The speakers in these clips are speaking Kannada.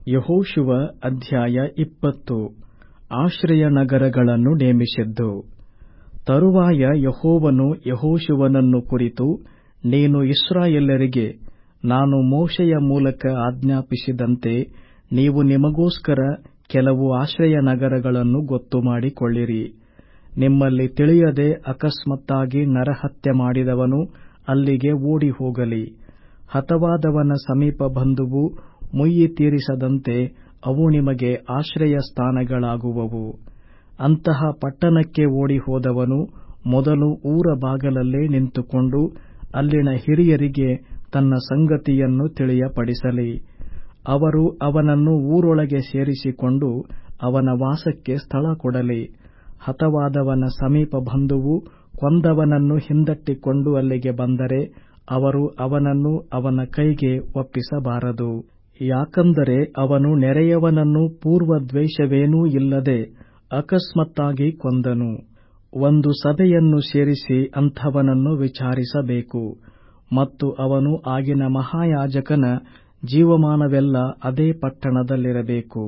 ಯೆಹೋಶುವ ಅಧ್ಯಾಯ ಇಪ್ಪತ್ತು ಆಶ್ರಯ ನಗರಗಳನ್ನು ನೇಮಿಸಿದ್ದು ತರುವಾಯ ಯೆಹೋವನು ಯೆಹೋಶುವನನ್ನು ಕುರಿತು ನೀನು ಇಸ್ರಾಯೇಲರಿಗೆ ನಾನು ಮೋಶೆಯ ಮೂಲಕ ಆಜ್ಞಾಪಿಸಿದಂತೆ ನೀವು ನಿಮಗೋಸ್ಕರ ಕೆಲವು ಆಶ್ರಯ ನಗರಗಳನ್ನು ಗೊತ್ತುಮಾಡಿಕೊಳ್ಳಿರಿ ನಿಮ್ಮಲ್ಲಿ ತಿಳಿಯದೆ ಅಕಸ್ಮಾತ್ತಾಗಿ ನರಹತ್ಯೆ ಮಾಡಿದವನು ಅಲ್ಲಿಗೆ ಓಡಿಹೋಗಲಿ ಹತವಾದವನ ಸಮೀಪ ಬಂಧುವು ಮುಯ್ಯಿ ತೀರಿಸದಂತೆ ಅವು ನಿಮಗೆ ಆಶ್ರಯ ಸ್ಥಾನಗಳಾಗುವವು ಅಂತಹ ಪಟ್ಟಣಕ್ಕೆ ಓಡಿಹೋದವನು ಮೊದಲು ಊರ ಬಾಗಲಲ್ಲೇ ನಿಂತುಕೊಂಡು ಅಲ್ಲಿನ ಹಿರಿಯರಿಗೆ ತನ್ನ ಸಂಗತಿಯನ್ನು ತಿಳಿಯಪಡಿಸಲಿ ಅವರು ಅವನನ್ನು ಊರೊಳಗೆ ಸೇರಿಸಿಕೊಂಡು ಅವನ ವಾಸಕ್ಕೆ ಸ್ಥಳ ಕೊಡಲಿ ಹತವಾದವನ ಸಮೀಪ ಬಂಧುವು ಕೊಂದವನನ್ನು ಹಿಂದಟ್ಟಿಕೊಂಡು ಅಲ್ಲಿಗೆ ಬಂದರೆ ಅವರು ಅವನನ್ನು ಅವನ ಕೈಗೆ ಒಪ್ಪಿಸಬಾರದು ಯಾಕಂದರೆ ಅವನು ನೆರೆಯವನನ್ನು ಪೂರ್ವದ್ವೇಷವೇನೂ ಇಲ್ಲದೆ ಅಕಸ್ಮಾತ್ತಾಗಿ ಕೊಂದನು ಒಂದು ಸಭೆಯನ್ನು ಸೇರಿಸಿ ಅಂಥವನನ್ನು ವಿಚಾರಿಸಬೇಕು ಮತ್ತು ಅವನು ಆಗಿನ ಮಹಾಯಾಜಕನ ಜೀವಮಾನವೆಲ್ಲ ಅದೇ ಪಟ್ಟಣದಲ್ಲಿರಬೇಕು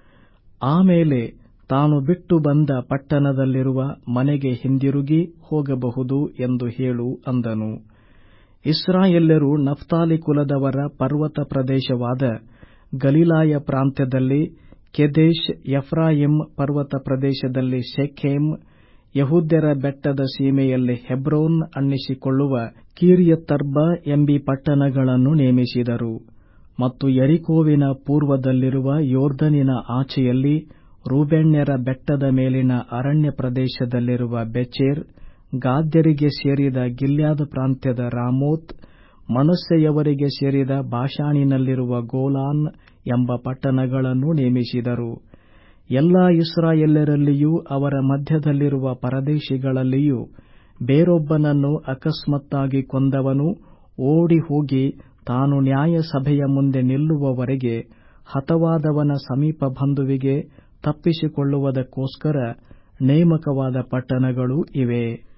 ಆಮೇಲೆ ತಾನು ಬಿಟ್ಟು ಬಂದ ಪಟ್ಟಣದಲ್ಲಿರುವ ಮನೆಗೆ ಹಿಂದಿರುಗಿ ಹೋಗಬಹುದು ಎಂದು ಹೇಳು ಅಂದನು ಇಸ್ರಾಯೇಲ್ಯರು ನಫ್ತಾಲಿ ಕುಲದವರ ಪರ್ವತ ಪ್ರದೇಶವಾದ ಗಲಿಲಾಯ ಪ್ರಾಂತ್ಯದಲ್ಲಿ ಕೆದೆಷ್ ಎಫ್ರಾಯಿಮ್ ಪರ್ವತ ಪ್ರದೇಶದಲ್ಲಿ ಶೆಖೇಮ್ ಯಹೂದ್ಯರ ಬೆಟ್ಟದ ಸೀಮೆಯಲ್ಲಿ ಹೆಬ್ರೋನ್ ಅನ್ನಿಸಿಕೊಳ್ಳುವ ಕಿರ್ಯತರ್ಬ ಎಂಬೀ ಪಟ್ಟಣಗಳನ್ನು ನೇಮಿಸಿದರು ಮತ್ತು ಯರಿಕೋವಿನ ಪೂರ್ವದಲ್ಲಿರುವ ಯೋರ್ದನಿನ ಆಚೆಯಲ್ಲಿ ರೂಬೇನ್ಯರ ಬೆಟ್ಟದ ಮೇಲಿನ ಅರಣ್ಯ ಪ್ರದೇಶದಲ್ಲಿರುವ ಬೆಚೇರ್ ಗಾದ್ಯರಿಗೆ ಸೇರಿದ ಗಿಲ್ಯಾದ್ ಪ್ರಾಂತ್ಯದ ರಾಮೋತ್ ಮನಸ್ಸೆಯವರಿಗೆ ಸೇರಿದ ಬಾಷಾನಿನಲ್ಲಿರುವ ಗೋಲಾನ್ ಎಂಬ ಪಟ್ಟಣಗಳನ್ನು ನೇಮಿಸಿದರು ಎಲ್ಲಾ ಇಸ್ರಾಯೇಲ್ಯರಲ್ಲಿಯೂ ಅವರ ಮಧ್ಯದಲ್ಲಿರುವ ಪರದೇಶಿಗಳಲ್ಲಿಯೂ ಬೇರೊಬ್ಬನನ್ನು ಅಕಸ್ಮಾತ್ತಾಗಿ ಕೊಂದವನು ಓಡಿಹೋಗಿ ತಾನು ನ್ಯಾಯಸಭೆಯ ಮುಂದೆ ನಿಲ್ಲುವವರೆಗೆ ಹತವಾದವನ ಸಮೀಪ ಬಂಧುವಿಗೆ ತಪ್ಪಿಸಿಕೊಳ್ಳುವುದಕ್ಕೋಸ್ಕರ ನೇಮಕವಾದ ಪಟ್ಟಣಗಳು ಇವೆ